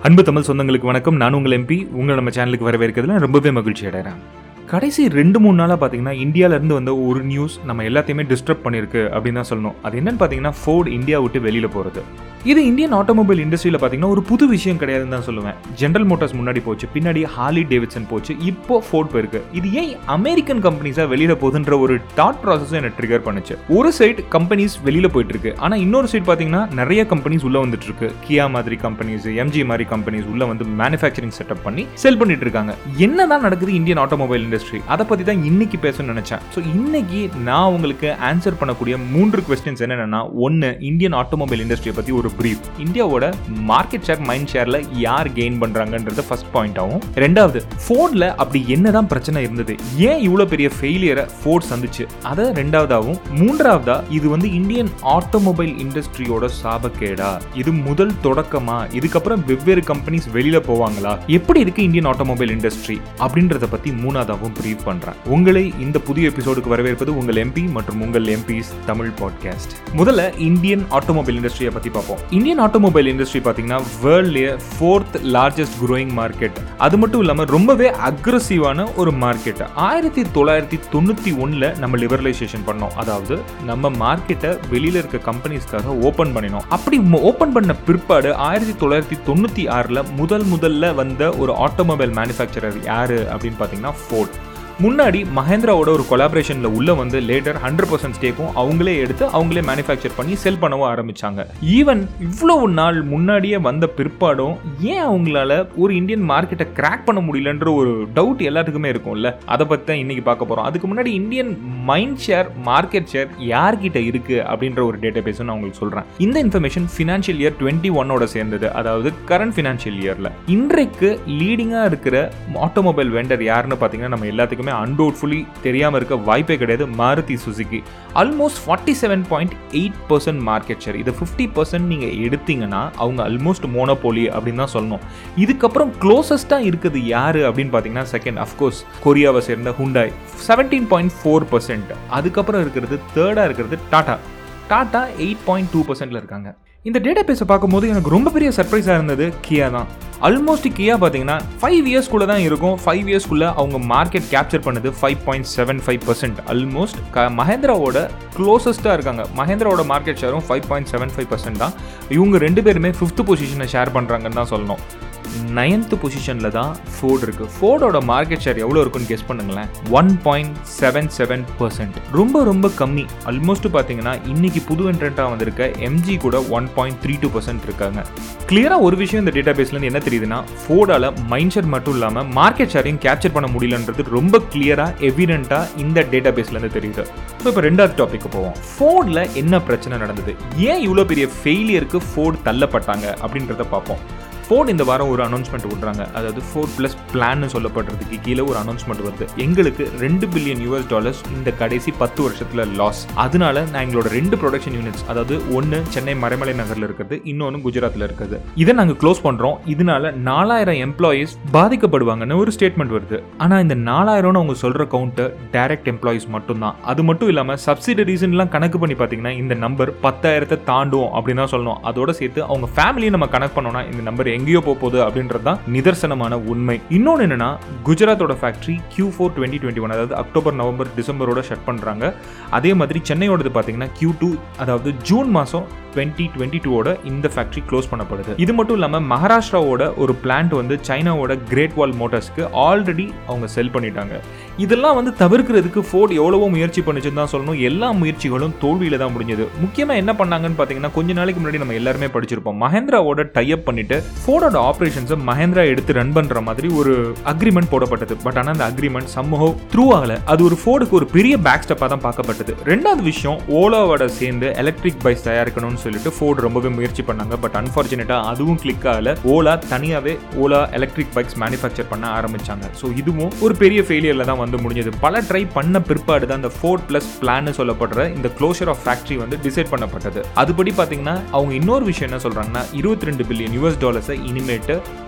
அன்பு தமிழ் சொந்தங்களுக்கு வணக்கம் நான் உங்கள் எம்பி உங்களை நம்ம சேனலுக்கு வரவேற்கிறதுல ரொம்பவே மகிழ்ச்சி அடைகிறேன் கடைசி ரெண்டு மூணு நாளாக பார்த்தீங்கன்னா இந்தியாவிலேருந்து வந்த ஒரு நியூஸ் நம்ம எல்லாத்தையுமே டிஸ்டர்ப் பண்ணியிருக்கு அப்படின்னு தான் சொல்லணும் அது என்னன்னு பார்த்தீங்கன்னா ஃபோர்ட் இந்தியா விட்டு வெளியில் போகிறது இது இந்தியன் ஆட்டோமொபைல் இண்டஸ்ட்ரியில் பார்த்தீங்கன்னா ஒரு புது விஷயம் கிடையாதுன்னு தான் சொல்லுவேன் ஜென்ரல் மோட்டார்ஸ் முன்னாடி போச்சு பின்னாடி ஹார்லி டேவிட்சன் போச்சு இப்போ ஃபோர்ட் போயிருக்கு இது ஏன் அமெரிக்கன் கம்பெனிஸாக வெளியில் போகுதுன்ற ஒரு தாட் ப்ராசஸும் என்ன ட்ரிகர் பண்ணுச்சு ஒரு சைடு கம்பெனிஸ் வெளியில் போயிட்டு இருக்கு ஆனால் இன்னொரு சைடு பார்த்தீங்கன்னா நிறைய கம்பெனிஸ் உள்ள வந்துட்டு இருக்கு கியா மாதிரி கம்பெனிஸ் எம்ஜி மாதிரி கம்பெனிஸ் உள்ள வந்து மேனுஃபேக்சரிங் செட்டப் பண்ணி செல் பண்ணிட்டு இருக்காங்க என்னதான் நடக்குது இந்தியன் ஆட்டோமொபைல் இண்டஸ்ட்ரி அதை பற்றி தான் இன்னைக்கு பேசணும்னு நினைச்சேன் ஸோ இன்னைக்கு நான் உங்களுக்கு ஆன்சர் பண்ணக்கூடிய மூன்று கொஸ்டின்ஸ் என்னென்னா ஒன்று இந்தியன் ஆட்டோமொபைல் இண்டஸ்ட்ரியை பற்றி ஒரு பிரீஃப் இந்தியாவோட மார்க்கெட் ஷேர் மைண்ட் ஷேரில் யார் கெயின் பண்ணுறாங்கன்றது ஃபர்ஸ்ட் பாயிண்ட் ஆகும் ரெண்டாவது ஃபோர்டில் அப்படி என்னதான் பிரச்சனை இருந்தது ஏன் இவ்வளோ பெரிய ஃபெயிலியரை ஃபோர்ட் சந்திச்சு அதை ரெண்டாவதாகவும் மூன்றாவதா இது வந்து இந்தியன் ஆட்டோமொபைல் இண்டஸ்ட்ரியோட சாபக்கேடா இது முதல் தொடக்கமா இதுக்கப்புறம் வெவ்வேறு கம்பெனிஸ் வெளியில போவாங்களா எப்படி இருக்கு இந்தியன் ஆட்டோமொபைல் இண்டஸ்ட்ரி அப்படின்றத பத்தி மூணாவதாகவும் பிரீஃப் பண்றேன் உங்களை இந்த புதிய எபிசோடுக்கு வரவேற்பது உங்கள் எம்பி மற்றும் உங்கள் எம்பிஸ் தமிழ் பாட்காஸ்ட் முதல்ல இந்தியன் ஆட்டோமொபைல் இண்டஸ்ட்ரியை பத்தி பார்ப்போம் இந்தியன் ஆட்டோமொபைல் இண்டஸ்ட்ரி பார்த்தீங்கன்னா வேர்ல்ட்லேயே ஃபோர்த் லார்ஜஸ்ட் growing மார்க்கெட் அது மட்டும் இல்லாமல் ரொம்பவே அக்ரஸிவான ஒரு மார்க்கெட் ஆயிரத்தி தொள்ளாயிரத்தி தொண்ணூற்றி ஒன்றில் நம்ம லிபரலைசேஷன் பண்ணோம் அதாவது நம்ம மார்க்கெட்டை வெளியில் இருக்க கம்பெனிஸ்க்காக ஓப்பன் பண்ணினோம் அப்படி ஓப்பன் பண்ண பிற்பாடு ஆயிரத்தி தொள்ளாயிரத்தி தொண்ணூற்றி ஆறில் முதல் முதல்ல வந்த ஒரு ஆட்டோமொபைல் மேனுஃபேக்சரர் யார் அப்படின்னு பார்த்தீங்கன்னா ஃபோர்ட் முன்னாடி மஹேந்திராவோட ஒரு கொலாபரேஷனில் உள்ள வந்து லேட்டர் ஹண்ட்ரட் பர்சன்ட் ஸ்டேக்கும் அவங்களே எடுத்து அவங்களே மேனுஃபேக்சர் பண்ணி செல் பண்ணவும் ஆரம்பிச்சாங்க ஈவன் இவ்வளவு நாள் முன்னாடியே வந்த பிற்பாடும் ஏன் அவங்களால ஒரு இந்தியன் மார்க்கெட்டை கிராக் பண்ண முடியலன்ற ஒரு டவுட் எல்லாத்துக்குமே இருக்கும்ல அதை பற்றி தான் இன்னைக்கு பார்க்க போகிறோம் அதுக்கு முன்னாடி Indian mind share market share யார்கிட்ட இருக்கு அப்படின்ற ஒரு டேட்டா பேஸ் நான் உங்களுக்கு சொல்கிறேன் இந்த இன்ஃபர்மேஷன் ஃபினான்ஷியல் இயர் டுவெண்ட்டி ஒன்னோட சேர்ந்தது அதாவது கரண்ட் ஃபினான்ஷியல் இயரில் இன்றைக்கு லீடிங்காக இருக்கிற ஆட்டோமொபைல் வெண்டர் யாருன்னு பார்த்தீங்கன்னா நம்ம எல்லாத்துக்குமே எல்லாருக்குமே அன்டோட்ஃபுல்லி தெரியாமல் இருக்க வாய்ப்பே கிடையாது Maruti Suzuki almost forty seven point eight percent market share இதை ஃபிஃப்டி பர்சன்ட் நீங்கள் எடுத்தீங்கன்னா அவங்க ஆல்மோஸ்ட் மோனோபோலி அப்படின்னு தான் சொல்லணும் இதுக்கப்புறம் க்ளோசஸ்ட்டாக இருக்குது யார் அப்படின்னு பார்த்தீங்கன்னா செகண்ட் அஃப்கோர்ஸ் கொரியாவை சேர்ந்த Hyundai seventeen point four percent அதுக்கப்புறம் இருக்கிறது தேர்டாக இருக்கிறது Tata Tata eight point two பர்சன்ட்ல இருக்காங்க இந்த டேட்டா பேஸை பார்க்கும்போது எனக்கு ரொம்ப பெரிய சர்ப்ரைஸாக இருந்தது கியா தான் ஆல்மோஸ்ட் கியா பார்த்தீங்கன்னா ஃபைவ் இயர்ஸ்க்குள்ளே தான் இருக்கும் ஃபைவ் இயர்ஸ்க்குள்ளே அவங்க மார்க்கெட் கேப்சர் பண்ணது five point seven five percent almost க மஹேந்திராவோட க்ளோசஸ்ட்டாக இருக்காங்க மஹேந்திராவோட மார்க்கெட் ஷேரும் five point seven five percent தான் இவங்க ரெண்டு பேருமே ஃபிஃப்த் பொசிஷனை ஷேர் பண்ணுறாங்கன்னு தான் சொல்லணும் நைன்த் பொசிஷனில் தான் ஃபோர்டு இருக்குது ஃபோர்டோட மார்க்கெட் ஷேர் எவ்வளோ இருக்குன்னு கெஸ் பண்ணுங்களேன் one point seven seven percent ரொம்ப ரொம்ப கம்மி ஆல்மோஸ்ட் பார்த்தீங்கன்னா இன்னைக்கு புது என்ட்ரண்ட்டாக வந்திருக்க எம்ஜி கூட one point three two percent இருக்காங்க கிளியராக ஒரு விஷயம் இந்த டேட்டா பேஸ்லேருந்து என்ன தெரியுதுன்னா ஃபோர்டால் மைண்ட் ஷேர் மட்டும் இல்லாமல் மார்க்கெட் ஷேரையும் கேப்சர் பண்ண முடியலன்றது ரொம்ப கிளியராக எவிடென்ட்டாக இந்த டேட்டா பேஸ்லேருந்து தெரியுது ஸோ இப்போ ரெண்டாவது டாபிக் போவோம் ஃபோர்டில் என்ன பிரச்சனை நடந்தது ஏன் இவ்வளோ பெரிய ஃபெயிலியருக்கு ஃபோர்டு தள்ளப்பட்டாங்க அப்படின்றத பார்ப்போம் ஃபோர்ட் இந்த வாரம் ஒரு அனௌன்ஸ்மெண்ட் விட்றாங்க அதாவது ஃபோர்ட் ப்ளஸ் பிளான்னு சொல்லப்படுறதுக்கு கீழே ஒரு அனௌன்ஸ்மெண்ட் வருது எங்களுக்கு ரெண்டு பில்லியன் யூஎஸ் டாலர்ஸ் இந்த கடைசி பத்து வருஷத்தில் லாஸ் அதனால நான் எங்களோட ரெண்டு ப்ரொடக்ஷன் யூனிட்ஸ் அதாவது ஒன்று சென்னை மறைமலை நகரில் இருக்கிறது இன்னொன்று குஜராத்தில் இருக்குது இதை நாங்கள் க்ளோஸ் பண்ணுறோம் இதனால நாலாயிரம் எம்ப்ளாயீஸ் பாதிக்கப்படுவாங்கன்னு ஒரு ஸ்டேட்மெண்ட் வருது ஆனால் இந்த நாலாயிரம்னு அவங்க சொல்கிற கவுண்ட்டு டைரக்ட் எம்ப்ளாயீஸ் மட்டும்தான் அது மட்டும் இல்லாமல் சப்சிடரிஸ்லாம் கணக்கு பண்ணி பார்த்தீங்கன்னா இந்த நம்பர் பத்தாயிரத்தை தாண்டும் அப்படின்னு தான் சொல்லணும் அதோட சேர்த்து அவங்க ஃபேமிலியை நம்ம கனெக்ட் பண்ணோம்னா இந்த நம்பர் எங்கேயோ போக போகுது அப்படின்றது தான் நிதர்சனமான உண்மை இன்னொன்று என்னன்னா குஜராத்தோட factory Q four twenty twenty one அதாவது அக்டோபர் நவம்பர் டிசம்பரோட ஷட் பண்ணுறாங்க அதே மாதிரி சென்னையோடது பார்த்தீங்கன்னா கியூ டூ அதாவது ஜூன் மாதம் டுவெண்ட்டி டுவெண்ட்டி டூவோட இந்த ஃபேக்ட்ரி க்ளோஸ் பண்ணப்படுது இது மட்டும் இல்லாமல் மகாராஷ்டிராவோட ஒரு பிளான்ட் வந்து சைனாவோட கிரேட் வால் மோட்டார்ஸ்க்கு ஆல்ரெடி அவங்க செல் பண்ணிட்டாங்க இதெல்லாம் வந்து தவிர்க்கிறதுக்கு ஃபோர்ட் எவ்வளவோ முயற்சி பண்ணுச்சுன்னு தான் சொல்லணும் எல்லா முயற்சிகளும் தோல்வியில தான் முடிஞ்சது முக்கியமாக என்ன பண்ணாங்கன்னு பார்த்தீங்கன்னா கொஞ்ச நாளைக்கு முன்னாடி நம்ம எல்லாருமே படிச்சிருப்போம் மஹேந்திராவோட டைப் பண்ணிட்டு ஃபோர்டோட ஆப்ரேஷன்ஸை மஹேந்திரா எடுத்து ரன் பண்ணுற மாதிரி ஒரு அக்ரிமெண்ட் போடப்பட்டது பட் ஆனால் அந்த அக்ரிமெண்ட் சமூகம் த்ரூ ஆகல அது ஒரு ஃபோர்டுக்கு ஒரு பெரிய பேக் ஸ்டெப்பாக தான் பார்க்கப்பட்டது ரெண்டாவது விஷயம் ஓலாவோட சேர்ந்து எலக்ட்ரிக் பைக்ஸ் தயாரிக்கணும்னு சொல்லிட்டு ஃபோர்டு ரொம்பவே முயற்சி பண்ணாங்க பட் அன்ஃபார்ச்சுனேட்டாக அதுவும் கிளிக் ஆகல ஓலா தனியாகவே ஓலா எலக்ட்ரிக் பைக்ஸ் மேனுஃபேக்சர் பண்ண ஆரம்பிச்சாங்க ஸோ இதுவும் ஒரு பெரிய ஃபெயிலியரில் தான் வந்து முடிஞ்சது பல ட்ரை பண்ண பிற்பாடு தான் இந்த ஃபோர்ட் ப்ளஸ் பிளான் சொல்லப்படுற இந்த க்ளோஷர் ஆஃப் ஃபேக்ட்ரி வந்து டிசைட் பண்ணப்பட்டது அதுபடி பார்த்தீங்கன்னா அவங்க இன்னொரு விஷயம் என்ன சொல்றாங்கன்னா இருபத்தி ரெண்டு பில்லியன் யூஎஸ் டாலர்ஸை இனிமேட்டு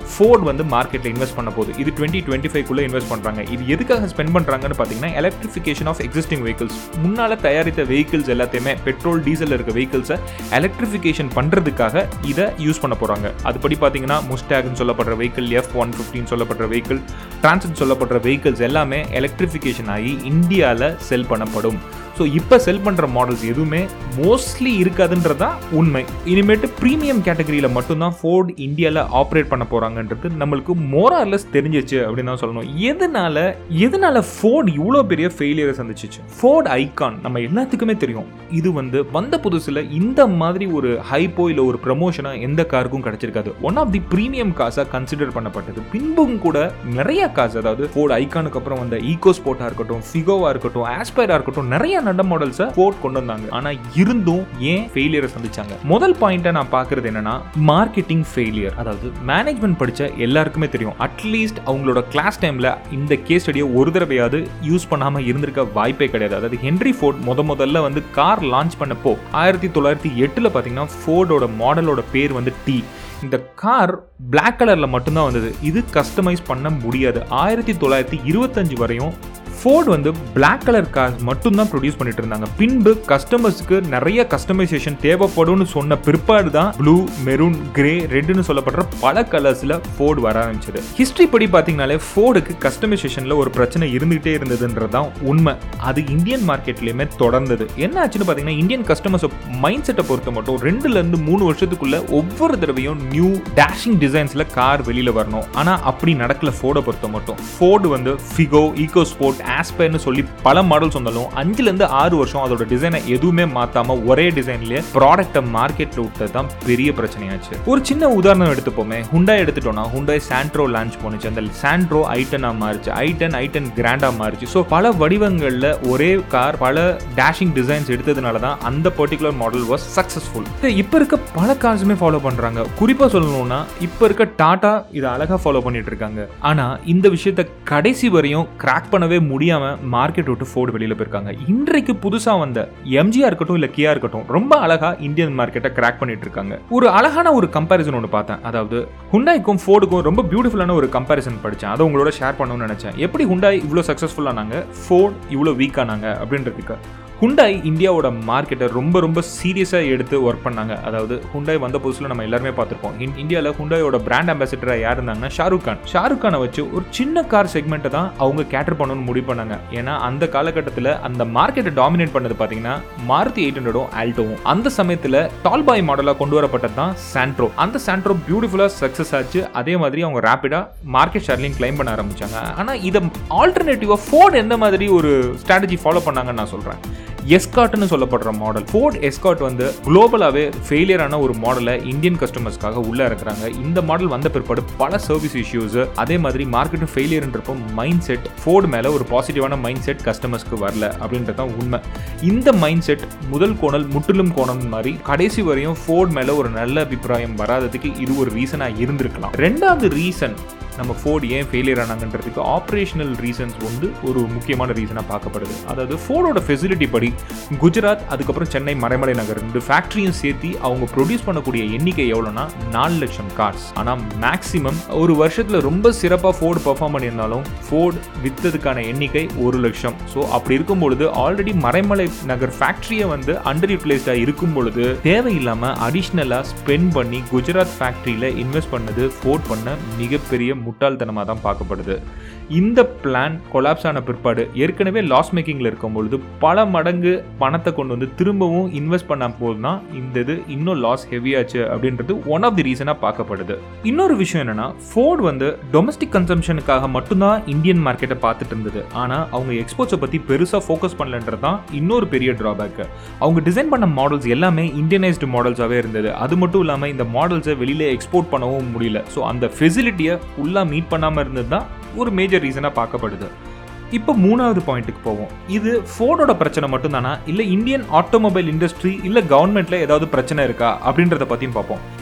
ஃபோர்ட் வந்து மார்க்கெட்டில் இன்வெஸ்ட் பண்ண போகுது இது டுவெண்ட்டி டுவெண்ட்டி ஃபைவ்க்குள்ளே இன்வெஸ்ட் பண்ணுறாங்க இது எதுக்காக ஸ்பெண்ட் பண்ணுறாங்கன்னு பார்த்தீங்கன்னா எலக்ட்ரிஃபிகேஷன் ஆஃப் எக்ஸிஸ்டிங் வெஹிக்கிள்ஸ் முன்னால் தயாரித்த வெஹிக்கிள்ஸ் எல்லாத்தையுமே பெட்ரோல் டீசல் இருக்க வெஹிக்கிள்ஸை எலக்ட்ரிஃபிகேஷன் பண்ணுறதுக்காக இதை யூஸ் பண்ண போகிறாங்க அதுபடி பார்த்தீங்கன்னா முஸ்டாக்னு சொல்லப்படுற வெஹிக்கிள் எஃப் ஒன் ஃபிஃப்டின்னு சொல்லப்படுற வெஹிக்கிள் டிரான்சிட் சொல்லப்படுற வெஹிக்கிள்ஸ் எல்லாமே எலக்ட்ரிஃபிகேஷன் ஆகி இந்தியாவில் செல் பண்ணப்படும் ஸோ இப்போ செல் பண்ணுற மாடல்ஸ் எதுவுமே மோஸ்ட்லி இருக்காதுன்றதான் உண்மை இனிமேட்டு ப்ரீமியம் கேட்டகரியில் மட்டும்தான் ஃபோர்ட் இந்தியாவில் ஆப்ரேட் பண்ண போகிறாங்கன்றது நம்மளுக்கு மோரார்லெஸ் தெரிஞ்சிச்சு அப்படின்னு தான் சொல்லணும் எதனால எதனால ஃபோர்ட் இவ்வளோ பெரிய ஃபெயிலியரை சந்திச்சிச்சு ஃபோர்ட் ஐகான் நம்ம எல்லாத்துக்குமே தெரியும் இது வந்து வந்த புதுசில் இந்த மாதிரி ஒரு ஹைப்போ இல்லை ஒரு ப்ரமோஷனாக எந்த காருக்கும் கிடைச்சிருக்காது ஒன் ஆஃப் தி ப்ரீமியம் காசாக கன்சிடர் பண்ணப்பட்டது பின்பும் கூட நிறைய காசு அதாவது ஃபோர்ட் ஐகானுக்கு அப்புறம் வந்த ஈகோ ஸ்போர்ட்டாக இருக்கட்டும் ஃபிகோவாக இருக்கட்டும் ஆஸ்பயராக இருக்கட்டும் நிறைய நல்ல மாடல்ஸை ஃபோர்ட் கொண்டு வந்தாங்க ஆனால் இருந்தும் ஏன் ஃபெயிலியரை சந்திச்சாங்க முதல் பாயிண்ட்டை நான் பார்க்கறது என்னன்னா மார்க்கெட்டிங் ஃபெயிலியர் அதாவது மேனேஜ்மெண்ட் படிச்ச எல்லாருக்குமே தெரியும் அட்லீஸ்ட் அவங்களோட கிளாஸ் டைம்ல இந்த கேஸ் ஸ்டடியை ஒரு தடவையாவது யூஸ் பண்ணாம இருந்திருக்க வாய்ப்பே கிடையாது அதாவது ஹென்ரி ஃபோர்ட் முத முதல்ல வந்து கார் லான்ச் பண்ணப்போ ஆயிரத்தி தொள்ளாயிரத்தி எட்டில் பார்த்தீங்கன்னா ஃபோர்டோட மாடலோட பேர் வந்து டி இந்த கார் Black கலர்ல மட்டும்தான் வந்தது இது கஸ்டமைஸ் பண்ண முடியாது ஆயிரத்தி தொள்ளாயிரத்தி இருபத்தஞ்சு வரையும் ஃபோர்ட் வந்து Black கலர் கார் மட்டும்தான் ப்ரொடியூஸ் பண்ணிட்டு இருந்தாங்க பின்பு கஸ்டமர்ஸ்க்கு நிறைய கஸ்டமைசேஷன் தேவைப்படும்னு சொன்ன பிற்பாடு தான் ப்ளூ மெரூன் கிரே ரெட்னு சொல்லப்படுற பல கலர்ஸ்ல ஃபோர்ட் வர ஆரம்பிச்சது ஹிஸ்டரி படி பார்த்தீங்கனாலே ஃபோர்டுக்கு கஸ்டமைசேஷன்ல ஒரு பிரச்சனை இருந்துகிட்டே இருந்ததுன்றது தான் உண்மை அது இந்தியன் மார்க்கெட்லயுமே தொடர்ந்தது என்ன ஆச்சுன்னு பார்த்தீங்கன்னா இந்தியன் கஸ்டமர்ஸ் மைண்ட் செட்டை பொறுத்த மட்டும் ரெண்டுல இருந்து மூணு வருஷத்துக்குள்ள ஒவ்வொரு தடவையும் நியூ டேஷிங் டிசைன்ஸ்ல கார் வெளியில வரணும் ஆனா அப்படி நடக்கல ஃபோர்டை பொறுத்த மட்டும் ஃபோர்டு வந்து ஃபிகோ ஈகோ ஸ்போர்ட் ஆஸ்பயர்னு சொல்லி பல மாடல்ஸ் வந்தாலும் அஞ்சுல இருந்து ஆறு வருஷம் அதோட டிசைனை எதுவுமே மாத்தாம ஒரே டிசைன்லயே ப்ராடக்ட்டை மார்க்கெட்ல விட்டது தான் பெரிய பிரச்சனையாச்சு ஒரு சின்ன உதாரணம் எடுத்துப்போமே ஹுண்டாய் எடுத்துட்டோம்னா ஹுண்டாய் சாண்ட்ரோ லான்ச் பண்ணுச்சு அந்த சாண்ட்ரோ ஐட்டனா மாறிச்சு ஐட்டன் ஐட்டன் கிராண்டா மாறிச்சு ஸோ பல வடிவங்கள்ல ஒரே கார் பல டேஷிங் டிசைன்ஸ் எடுத்ததுனால தான் அந்த பர்டிகுலர் மாடல் வாஸ் சக்சஸ்ஃபுல் இப்போ இருக்க பல கார்ஸுமே ஃபாலோ பண்றாங்க குறிப்பா சொல்லணும்னா இப்போ இருக்க டாடா இதை அழகா ஃபாலோ பண்ணிட்டு இருக்காங்க ஆனா இந்த விஷயத்த கடைசி வரையும் கிராக் பண்ணவே முடியாம மார்க்கெட் விட்டு ஃபோர்டு வெளியில போயிருக்காங்க இன்றைக்கு புதுசா வந்த எம்ஜிஆர் இருக்கட்டும் இல்ல கியா இருக்கட்டும் ரொம்ப அழகா இந்தியன் மார்க்கெட்டை கிராக் பண்ணிட்டு இருக்காங்க ஒரு அழகான ஒரு கம்பேரிசன் ஒன்று பார்த்தேன் அதாவது ஹுண்டாய்க்கும் ஃபோர்டுக்கும் ரொம்ப பியூட்டிஃபுல்லான ஒரு கம்பேரிசன் படித்தேன் அதை உங்களோட ஷேர் பண்ணணும்னு நினைச்சேன் எப்படி ஹுண்டாய் இவ்வளோ சக்ஸஸ்ஃபுல்லானாங்க ஃபோர்ட் இவ்வளோ வீக்கானாங்க அப்படின்றதுக்கு ஹுண்டாய் இந்தியாவோட மார்க்கெட்டை ரொம்ப ரொம்ப சீரியஸாக எடுத்து ஒர்க் பண்ணாங்க அதாவது ஹுண்டாய் வந்த புதுசில் நம்ம எல்லாருமே பார்த்துருப்போம் இன் இந்தியாவில் ஹுண்டாயோட பிராண்ட் அம்பாசிடராக யார் இருந்தாங்கன்னா ஷாருக் கான் ஷாருக் கானை வச்சு ஒரு சின்ன கார் செக்மெண்ட்டை தான் அவங்க கேட்டர் பண்ணணும்னு முடிவு பண்ணாங்க ஏன்னா அந்த காலகட்டத்தில் அந்த மார்க்கெட்டை டாமினேட் பண்ணது பார்த்தீங்கன்னா மாருதி எயிட் ஹண்ட்ரடும் ஆல்டோவும் அந்த சமயத்தில் டால் பாய் மாடலாக கொண்டு வரப்பட்டது தான் சாண்ட்ரோ அந்த சாண்ட்ரோ பியூட்டிஃபுல்லாக சக்ஸஸ் ஆச்சு அதே மாதிரி அவங்க ரேப்பிடாக மார்க்கெட் ஷேர்லையும் கிளைம் பண்ண ஆரம்பிச்சாங்க ஆனால் இதை ஆல்டர்னேட்டிவாக ஃபோர்ட் எந்த மாதிரி ஒரு ஸ்ட்ராட்டஜி ஃபாலோ பண்ணாங்கன்னு நான் சொல்கிறேன் எஸ்காட்னு சொல்லப்படுற மாடல் ஃபோர்ட் எஸ்காட் வந்து குளோபலாகவே ஃபெயிலியரான ஒரு மாடலை இந்தியன் கஸ்டமர்ஸ்க்காக உள்ள இருக்கிறாங்க இந்த மாடல் வந்த பிற்பாடு பல சர்வீஸ் இஷ்யூஸ் அதே மாதிரி மார்க்கெட்டும் ஃபெயிலியர்ன்றப்போ மைண்ட் செட் ஃபோர்டு மேலே ஒரு பாசிட்டிவான மைண்ட் செட் கஸ்டமர்ஸ்க்கு வரல அப்படின்றது தான் உண்மை இந்த மைண்ட் செட் முதல் கோணல் முற்றிலும் கோணம் மாதிரி கடைசி வரையும் ஃபோர்ட் மேலே ஒரு நல்ல அபிப்பிராயம் வராததுக்கு இது ஒரு ரீசனாக இருந்திருக்கலாம் ரெண்டாவது ரீசன் நம்ம ஃபோர்டு ஏன் ஃபெயிலியர் ஆனாங்கன்றதுக்கு ஆப்ரேஷனல் ரீசன்ஸ் வந்து ஒரு முக்கியமான ரீசனாக பார்க்கப்படுது அதாவது ஃபோர்டோட ஃபெசிலிட்டி படி குஜராத் அதுக்கப்புறம் சென்னை மறைமலை நகர் ரெண்டு ஃபேக்ட்ரியும் சேர்த்து அவங்க ப்ரொடியூஸ் பண்ணக்கூடிய எண்ணிக்கை எவ்வளோனா நாலு லட்சம் கார்ஸ் ஆனால் மேக்ஸிமம் ஒரு வருஷத்தில் ரொம்ப சிறப்பாக ஃபோர்டு பர்ஃபார்ம் பண்ணியிருந்தாலும் ஃபோர்டு விற்றதுக்கான எண்ணிக்கை ஒரு லட்சம் ஸோ அப்படி இருக்கும் பொழுது ஆல்ரெடி மறைமலை நகர் ஃபேக்ட்ரியை வந்து அண்டர் யூட்டிலைஸ்டாக இருக்கும் பொழுது தேவையில்லாமல் அடிஷ்னலாக ஸ்பெண்ட் பண்ணி குஜராத் ஃபேக்ட்ரியில் இன்வெஸ்ட் பண்ணது ஃபோர்ட் பண்ண மிகப்பெரிய முட்டாள்தனமாக தான் பார்க்கப்படுது இந்த பிளான் கொலாப்ஸ் ஆன பிற்பாடு ஏற்கனவே லாஸ் மேக்கிங்கில் இருக்கும் பொழுது பல மடங்கு பணத்தை கொண்டு வந்து திரும்பவும் இன்வெஸ்ட் பண்ண போது தான் இந்த இது இன்னும் லாஸ் ஹெவியாச்சு அப்படின்றது ஒன் ஆஃப் தி ரீசனாக பார்க்கப்படுது இன்னொரு விஷயம் என்னன்னா ஃபோர்ட் வந்து டொமஸ்டிக் கன்சம்ஷனுக்காக மட்டும்தான் இந்தியன் மார்க்கெட்டை பார்த்துட்டு இருந்தது ஆனால் அவங்க எக்ஸ்போர்ட்ஸை பற்றி பெருசாக ஃபோக்கஸ் பண்ணலன்றது தான் இன்னொரு பெரிய ட்ராபேக் அவங்க டிசைன் பண்ண மாடல்ஸ் எல்லாமே இந்தியனைஸ்டு மாடல்ஸாகவே இருந்தது அது மட்டும் இல்லாமல் இந்த மாடல்ஸை வெளியில் எக்ஸ்போர்ட் பண்ணவும் முடியல ஸோ அந்த ஃபெசிலிட்டியை ஃபுல்லாக மீட் பண்ணாமல் இருந்தது தான் ஒரு மேஜர் ரீசனாக பார்க்கப்படுது இப்போ மூணாவது பாயிண்ட்டுக்கு போவோம் இது ஃபோர்டோட பிரச்சனை மட்டும்தானா இல்லை இந்தியன் ஆட்டோமொபைல் இண்டஸ்ட்ரி இல்லை கவர்மெண்ட்ல ஏதாவது பிரச்சனை இருக்கா அப்படின்றத பற்றியும் பார்ப்போம்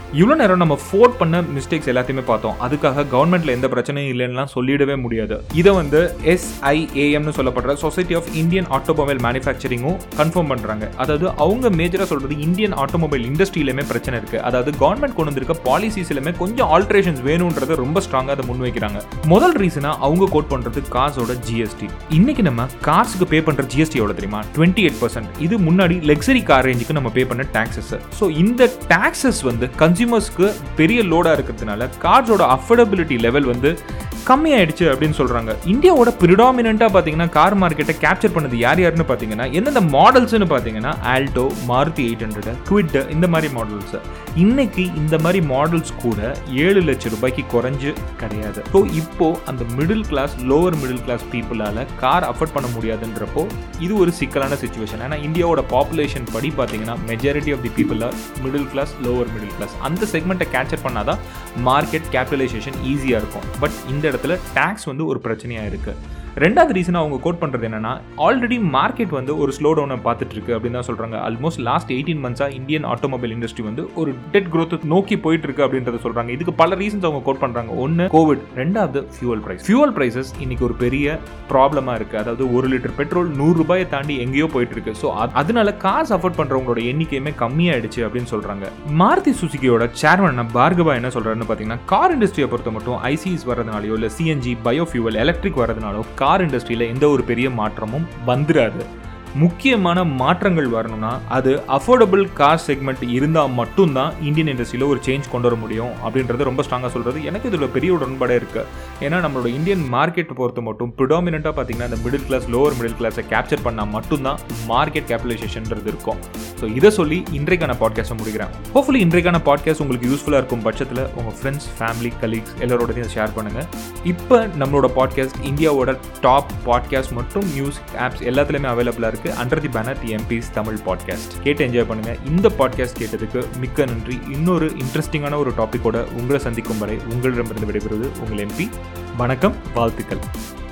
இவ்வளோ நேரம் நம்ம ஃபோர்ட் பண்ண மிஸ்டேக்ஸ் எல்லாத்தையுமே பார்த்தோம் அதுக்காக கவர்மெண்ட்ல எந்த பிரச்சனையும் இல்லைன்னுலாம் சொல்லிடவே முடியாது இதை வந்து எஸ்ஐஏஎம்னு சொல்லப்படுற சொசைட்டி ஆஃப் இந்தியன் ஆட்டோமொபைல் மேனுஃபேக்சரிங்கும் கன்ஃபார்ம் பண்ணுறாங்க அதாவது அவங்க மேஜராக சொல்றது இந்தியன் ஆட்டோமொபைல் இண்டஸ்ட்ரியிலுமே பிரச்சனை இருக்கு அதாவது கவர்மெண்ட் கொண்டு வந்திருக்க பாலிசிஸ்லுமே கொஞ்சம் ஆல்ட்ரேஷன்ஸ் வேணுன்றதை ரொம்ப ஸ்ட்ராங்காக அதை முன்வைக்கிறாங்க முதல் ரீசனா அவங்க கோட் பண்றது காசோட ஜிஎஸ்டி இன்னைக்கு நம்ம கார்ஸுக்கு பே பண்ற ஜிஎஸ்டி எவ்வளோ தெரியுமா டுவெண்ட்டி எயிட் பர்சன்ட் இது முன்னாடி லக்ஸரி கார் ரேஞ்சுக்கு நம்ம பே பண்ண டாக்ஸஸ் ஸோ இந்த டாக்ஸஸ் வந்து கன்சியூமர்ஸ்க்கு பெரிய லோடாக இருக்கிறதுனால கார்ஸோட அஃபோர்டபிலிட்டி லெவல் வந்து கம்மியாயிடுச்சு அப்படின்னு சொல்றாங்க இந்தியாவோட ப்ரிடாமினண்ட்டாக பார்த்தீங்கன்னா கார் மார்க்கெட்டை கேப்சர் பண்ணது யார் யாருன்னு பார்த்தீங்கன்னா எந்தெந்த மாடல்ஸ்னு பார்த்தீங்கன்னா Alto Maruti eight hundred Kwid இந்த மாதிரி மாடல்ஸ் இன்னைக்கு இந்த மாதிரி மாடல்ஸ் கூட ஏழு லட்சம் ரூபாய்க்கு குறைஞ்சு கிடையாது ஸோ இப்போ அந்த middle class lower middle class பீப்புளால கார் அஃபோர்ட் பண்ண முடியாதுன்றப்போ இது ஒரு சிக்கலான சுச்சுவேஷன் ஏன்னா இந்தியாவோட பாப்புலேஷன் படி பார்த்தீங்கன்னா majority of the people are middle class lower middle class அந்த செக்மெண்ட்டை கேப்சர் பண்ணாதான் மார்க்கெட் கேபிட்டலைசேஷன் ஈஸியாக இருக்கும் பட் இந்த இடத்துல டேக்ஸ் வந்து ஒரு பிரச்சனையாக இருக்குது ரெண்டாவது ரீசன் அவங்க கோட் பண்ணுறது என்னன்னா ஆல்ரெடி மார்க்கெட் வந்து ஒரு ஸ்லோ டவுனை பார்த்துட்டு இருக்கு அப்படின்னு தான் சொல்கிறாங்க ஆல்மோஸ்ட் லாஸ்ட் எயிட்டீன் மந்த்ஸாக இந்தியன் ஆட்டோமொபைல் இண்டஸ்ட்ரி வந்து ஒரு டெட் growth நோக்கி போயிட்டு இருக்கு அப்படின்றத சொல்கிறாங்க இதுக்கு பல ரீசன்ஸ் அவங்க கோட் பண்ணுறாங்க ஒன்று கோவிட் ரெண்டாவது ஃபியூவல் பிரைஸ் ஃபியூவல் பிரைசஸ் இன்னைக்கு ஒரு பெரிய ப்ராப்ளமாக இருக்குது அதாவது ஒரு லிட்டர் பெட்ரோல் நூறு ரூபாயை தாண்டி எங்கேயோ போயிட்டு இருக்கு ஸோ அதனால கார்ஸ் அஃபோர்ட் பண்ணுறவங்களோட எண்ணிக்கையுமே கம்மியாயிடுச்சு அப்படின்னு சொல்கிறாங்க மாருதி சுசுகியோட சேர்மன் பார்கவா என்ன சொல்கிறாருன்னு பார்த்தீங்கன்னா கார் இண்டஸ்ட்ரியை பொறுத்த மட்டும் ஐசிஸ் வரதுனாலயோ இல்லை சிஎன்ஜி பயோஃபியூவல் எலக்ட்ரிக் வரதுனாலோ கார் இண்டஸ்ட்ரியில் எந்த ஒரு பெரிய மாற்றமும் வந்துராது முக்கியமான மாற்றங்கள் வரணும்னா அது அஃபோர்டபுள் கார் செக்மெண்ட் இருந்தால் மட்டும்தான் இந்தியன் இண்டஸ்ட்ரியில் ஒரு சேஞ்ச் கொண்டு வர முடியும் அப்படின்றது ரொம்ப ஸ்ட்ராங்காக சொல்கிறது எனக்கு இதில் பெரிய உடன்பாடே இருக்குது ஏன்னா நம்மளோட இந்தியன் மார்க்கெட் பொறுத்த மட்டும் ப்ரிடாமினண்ட்டாக பார்த்தீங்கன்னா இந்த மிடில் கிளாஸ் லோவர் மிடில் கிளாஸை கேப்சர் பண்ணால் மட்டும்தான் மார்க்கெட் கேபிடலைசேஷன்ன்றது இருக்கும் ஸோ இதை சொல்லி இன்றைக்கான பாட்காஸ்ட்டை முடிக்கிறேன் ஹோப்ஃபுல்லி இன்றைக்கான பாட்காஸ்ட் உங்களுக்கு யூஸ்ஃபுல்லாக இருக்கும் பட்சத்தில் உங்கள் ஃப்ரெண்ட்ஸ் ஃபேமிலி கலீக்ஸ் எல்லாரோடையும் ஷேர் பண்ணுங்கள் இப்போ நம்மளோட பாட்காஸ்ட் இந்தியாவோட டாப் பாட்காஸ்ட் மற்றும் நியூஸ் ஆப்ஸ் எல்லாத்துலேயுமே அவைலபிளாக இருக்குது under the banner TMPS Tamil podcast கேட்டு என்ஜாய் பண்ணுங்கள் இந்த பாட்காஸ்ட் கேட்டதுக்கு மிக்க நன்றி இன்னொரு இன்ட்ரெஸ்டிங்கான ஒரு டாப்பிக்கோட உங்களை சந்திக்கும் வரை உங்களிடமிருந்து விடைபெறுவது உங்கள் எம்பி வணக்கம் வாழ்த்துக்கள்